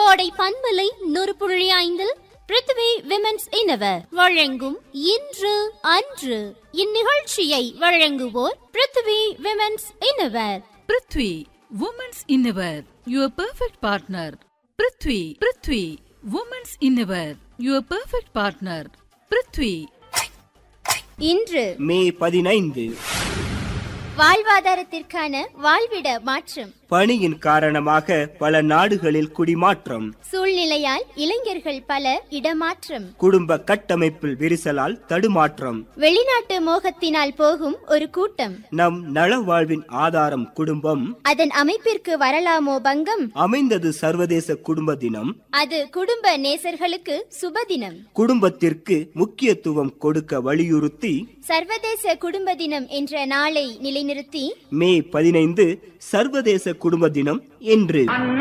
கோடை பன்மலை நூறு புள்ளி ஐந்தில் பிருத்வி விமென்ஸ் இனவர் வழங்கும் இன்று அன்று இந்நிகழ்ச்சியை வழங்குவோர் Prithvi women's innerwear Prithvi women's innerwear your perfect partner Prithvi Prithvi women's innerwear your perfect partner Prithvi இன்று மே பதினைந்து வாழ்வாதாரத்திற்கான வாழ்விட மாற்றம் பணியின் காரணமாக பல நாடுகளில் குடிமாற்றம் சூழ்நிலையால் இளைஞர்கள் பல இடமாற்றம் குடும்ப கட்டமைப்பில் விரிசலால் தடுமாற்றம் வெளிநாட்டு மோகத்தினால் போகும் ஒரு கூட்டம் நம் நலவாழ்வின் ஆதாரம் குடும்பம் அதன் அமைப்பிற்கு வரலாமோ பங்கம் அமைந்தது சர்வதேச குடும்ப தினம் அது குடும்ப நேசர்களுக்கு சுபதினம் குடும்பத்திற்கு முக்கியத்துவம் கொடுக்க வலியுறுத்தி சர்வதேச குடும்ப தினம் என்ற நாளை நிலைநிறுத்தி மே பதினைந்து சர்வதேச குடும்ப தினம் என்று